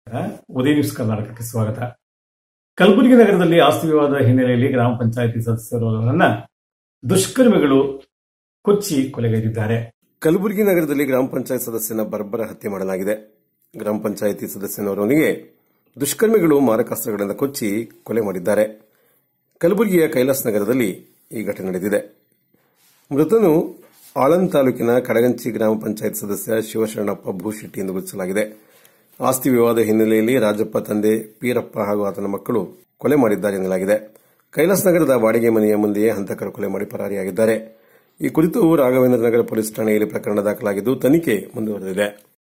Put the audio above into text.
ಉದಯ news ಕರ್ನಾಟಕಕ್ಕೆ ಸ್ವಾಗತ ಕಲಬುರಗಿ ನಗರದಲ್ಲಿ ಆಸ್ತಿ ವಿವಾದದ ಹಿನ್ನೆಲೆಯಲ್ಲಿ ಗ್ರಾಮ ಪಂಚಾಯಿತಿ ಸದಸ್ಯರನ್ನ ದುಷ್ಕರ್ಮಿಗಳು ಕೊಚ್ಚಿ ಕೊಲೆಗೈದಿದ್ದಾರೆ ಕಲಬುರಗಿ ನಗರದಲ್ಲಿ ಗ್ರಾಮ ಪಂಚಾಯತ್ ಸದಸ್ಯನ ಬರ್ಬರ ಹತ್ಯೆ ಮಾಡಲಾಗಿದೆ ಗ್ರಾಮ ಪಂಚಾಯಿತಿ ಸದಸ್ಯನವರೊಂದಿಗೆ ದುಷ್ಕರ್ಮಿಗಳು ಮಾರಕಾಸ್ತ್ರಗಳಿಂದ ಕೊಚ್ಚಿ ಕೊಲೆ ಮಾಡಿದ್ದಾರೆ ಕಲಬುರಗಿಯ ಕೈಲಾಸ್ ನಗರದಲ್ಲಿ ಈ ಘಟನೆ ನಡೆದಿದೆ ಮೃತನು ಆಳಂದ್ ತಾಲೂಕಿನ ಕಡಗಂಚಿ ಗ್ರಾಮ ಪಂಚಾಯತ್ ಸದಸ್ಯ ಶಿವಶರಣಪ್ಪ ಭೂಶೆಟ್ಟಿ ಎಂದು ಗುರುತಿಸಲಾಗಿದೆ ಆಸ್ತಿ ವಿವಾದ ಹಿನ್ನೆಲೆಯಲ್ಲಿ ರಾಜಪ್ಪ ತಂದೆ ಪೀರಪ್ಪ ಹಾಗೂ ಆತನ ಮಕ್ಕಳು ಕೊಲೆ ಮಾಡಿದ್ದಾರೆ ಎನ್ನಲಾಗಿದೆ ಕೈಲಾಸ್ ನಗರದ ಬಾಡಿಗೆ ಮನೆಯ ಮುಂದೆಯೇ ಹಂತಕರು ಕೊಲೆ ಮಾಡಿ ಪರಾರಿಯಾಗಿದ್ದಾರೆ ಈ ಕುರಿತು ರಾಘವೇಂದ್ರ ನಗರ ಪೊಲೀಸ್ ಠಾಣೆಯಲ್ಲಿ ಪ್ರಕರಣ ದಾಖಲಾಗಿದ್ದು ತನಿಖೆ ಮುಂದುವರೆದಿದೆ